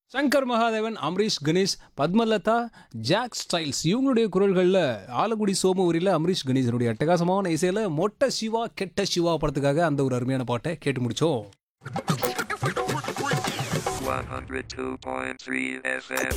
Shankar Mahadevan Amarish Ganesh Padmalatha Jack Styles இவங்களுடைய குரல்களில் ஆலங்குடி சோமபுரியில் அமரீஷ் கணேசனுடைய அட்டகாசமான இசையில் மொட்டை சிவா கெட்ட சிவா படத்துக்காக அந்த ஒரு அருமையான பாட்டை கேட்டு முடிச்சோம் 102.3 FM.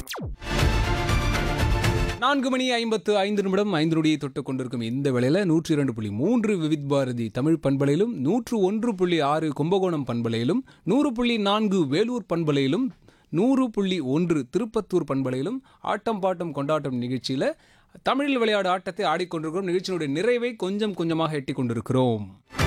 நான்கு மணி ஐம்பத்து ஐந்து நிமிடம் ஐந்து நொடியை தொட்டு கொண்டிருக்கும் இந்த வேளையில் நூற்றி இரண்டு புள்ளி மூன்று விவித் பாரதி தமிழ் பண்பலையிலும் நூற்று ஒன்று புள்ளி ஆறு கும்பகோணம் பண்பலையிலும் நூறு புள்ளி நான்கு வேலூர் பண்பலையிலும் நூறு புள்ளி ஒன்று திருப்பத்தூர் பண்பலையிலும் ஆட்டம் பாட்டம் கொண்டாட்டம் நிகழ்ச்சியில் தமிழில் விளையாடு ஆட்டத்தை ஆடிக்கொண்டிருக்கிறோம் நிகழ்ச்சியினுடைய நிறைவை கொஞ்சம் கொஞ்சமாக எட்டி கொண்டிருக்கிறோம்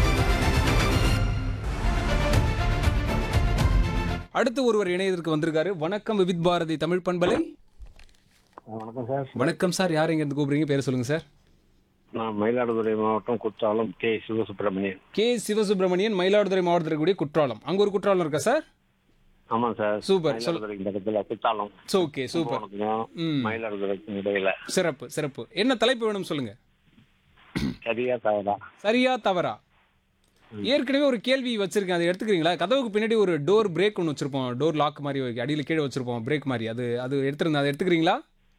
அடுத்து ஒருவர் இணையதற்கு வந்திருக்காரு வணக்கம் விவித் பாரதி தமிழ் பண்பலை வணக்கம் சார் வணக்கம் சார் யார் எங்க இருந்து கூப்பிடுறீங்க பேர் சொல்லுங்க சார் நான் மயிலாடுதுறை மாவட்டம் குற்றாலம் கே சிவசுப்பிரமணியன் கே சிவசுப்பிரமணியன் மயிலாடுதுறை மாவட்டத்தில் இருக்கக்கூடிய குற்றாலம் அங்க ஒரு குற்றாலம் இருக்கா சார் ஆமாம் சார் சூப்பர் சொல் மயிலாடுதுறை பக்கத்தில் குற்றாலம் ஓகே சூப்பர் கும்பகோணத்துக்கும் ம் மயிலாடுதுறைக்கும் இடையில சிறப்பு சிறப்பு என்ன தலைப்பு வேணும் சொல்லுங்க சரியா தவறா சரியா தவறா ஏற்கனவே ஒரு கேள்வி வச்சிருக்கேன் அதை எடுத்துக்கிறீங்களா கதவுக்கு பின்னாடி ஒரு டோர் பிரேக் ஒன்று வச்சிருப்போம் டோர் லாக் மாதிரி ஒரு அடியில் கீழே வச்சிருப்போம் பிரேக் மாதிரி அது அது எடுத்துருந்தேன் அதை எடுத்துக்கிறீங்களா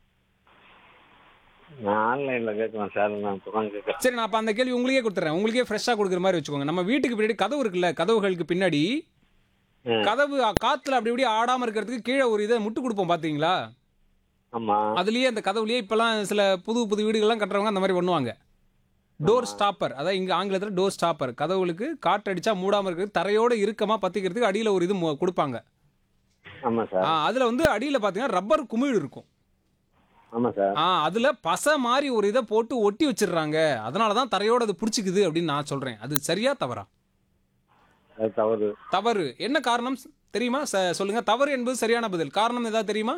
நான் ஆன்லைன்ல கேட்குறேன் சார் நான் தொடர்ந்து கேட்குறேன் சரி நான் அப்போ அந்த கேள்வி உங்களுக்கே கொடுத்துறேன் உங்களுக்கே ஃப்ரெஷ்ஷாக கொடுக்குற மாதிரி வச்சுக்கோங்க நம்ம வீட்டுக்கு பின்னாடி கதவு இருக்குல்ல கதவுகளுக்கு பின்னாடி ம். கதவு காத்துல அப்படி இப்படி ஆடாம இருக்கிறதுக்கு கீழே ஒரு இதை முட்டு கொடுப்போம் பாத்தீங்களா ஆமா அதுலயே அந்த கதவுலயே இப்பெல்லாம் சில புது புது வீடுகள்லாம் கட்டுறவங்க அந்த மாதிரி பண்ணுவாங்க டோர் ஸ்டாப்பர் அதான் இங்க ஆங்கிலத்தில் டோர் ஸ்டாப்பர் கதவுகளுக்கு காற்றடிச்சா மூடாம இருக்கிறது தரையோட இறுக்கமா பத்திக்கிறதுக்கு அடியில ஒரு இது மு- கொடுப்பாங்க ஆமா சார் ஆ, அதுல வந்து அடியில பாத்தீங்கன்னா ரப்பர் குமிழ் இருக்கும் ஆமா சார் ஆ அதுல பசை மாதிரி ஒரு இதை போட்டு ஒட்டி வச்சிடுறாங்க அதனால தான் தரையோட அது பிடிச்சிக்குது அப்படின்னு நான் சொல்றேன் அது சரியா தவறா அது தவறு தவறு என்ன காரணம் தெரியுமா ச- சொல்லுங்க தவறு என்பது சரியான பதில் காரணம் ஏதாவது தெரியுமா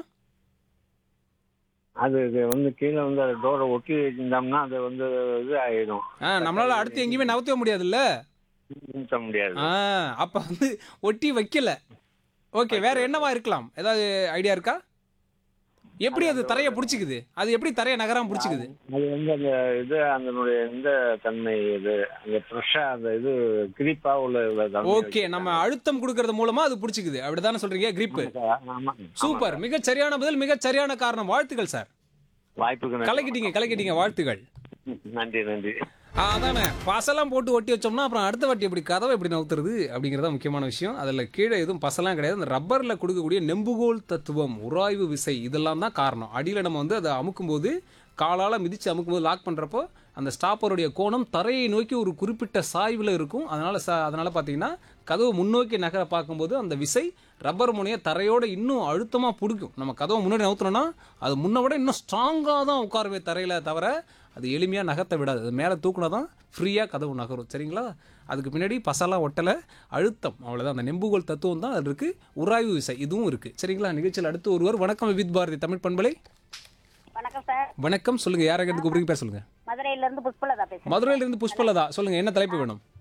அது இது வந்து கீழே வந்து அது டோரை ஒட்டி வச்சிருந்தோம்னா அது வந்து இது ஆயிடும் ஆ நம்மளால அடுத்து எங்கேயுமே நகர்த்தவே முடியாதுல்ல நிறுத்த முடியாது ஆ அப்ப வந்து ஒட்டி வைக்கல ஓகே வேற என்னவா இருக்கலாம் ஏதாவது ஐடியா இருக்கா எப்படி அது தரைய பிடிச்சிக்குது அது எப்படி தரைய நகராம பிடிச்சிக்குது அது வந்து அந்த இது அதனுடைய இந்த தன்மை இது அந்த ஃப்ரெஷ்ஷா அந்த இது கிரிப்பா உள்ள உள்ள தன்மை ஓகே நம்ம அழுத்தம் கொடுக்கறது மூலமா அது பிடிச்சிக்குது அப்படிதானே சொல்றீங்க கிரிப் ஆமா சார், ஆமா. சூப்பர் மிகச் சரியான பதில் மிகச் சரியான காரணம் வாழ்த்துக்கள் சார் வாய்ப்புக்கு நன்றி. கலக்கிட்டீங்க கலக்கிட்டீங்க வாழ்த்துக்கள் நன்றி நன்றி ஆ, அதானே பசலாம் போட்டு ஒட்டி வச்சோம்னா அப்புறம் அடுத்த வாட்டி எப்படி கதவை எப்படி நவுத்துறது அப்படிங்கிறது தான் முக்கியமான விஷயம் அதில் கீழே எதுவும் பசலாம் கிடையாது அந்த ரப்பரில் கொடுக்கக்கூடிய நெம்புகோல் தத்துவம் உராய்வு விசை இதெல்லாம் தான் காரணம் அடியில் நம்ம வந்து அதை அமுக்கும்போது காலால் மிதித்து அமுக்கும்போது லாக் பண்ணுறப்போ அந்த ஸ்டாப்பருடைய கோணம் தரையை நோக்கி ஒரு குறிப்பிட்ட சாய்வில் இருக்கும் அதனால் ச அதனால் பார்த்தீங்கன்னா கதவு முன்னோக்கி நகர பார்க்கும்போது அந்த விசை ரப்பர் முனையை தரையோட இன்னும் அழுத்தமாக பிடிக்கும் நம்ம கதவை முன்னாடி நவுத்துனோம்னா அது முன்ன விட இன்னும் ஸ்ட்ராங்காக தான் உட்காரவே தரையில் தவிர அது எளிமையாக நகர்த்த விடாது அது மேலே தூக்குனா தான் ஃப்ரீயாக கதவு நகரும் சரிங்களா அதுக்கு பின்னாடி பசலாம் ஒட்டலை அழுத்தம் அவ்வளோதான் அந்த நெம்புகோல் தத்துவம் தான் அது இருக்குது உராய்வு விசை இதுவும் இருக்குது சரிங்களா நிகழ்ச்சியில் அடுத்து ஒருவர் வணக்கம் வித் பாரதி தமிழ் பண்பலை வணக்கம் சார் வணக்கம் சொல்லுங்கள் யாரை கேட்டு கூப்பிடுங்க பேர் சொல்லுங்கள் மதுரையில இருந்து புஷ்பலதா பேசுறேன் மதுரையிலிருந்து புஷ்பலதா சொல்லுங்கள் என்ன தலைப்பு வேணும்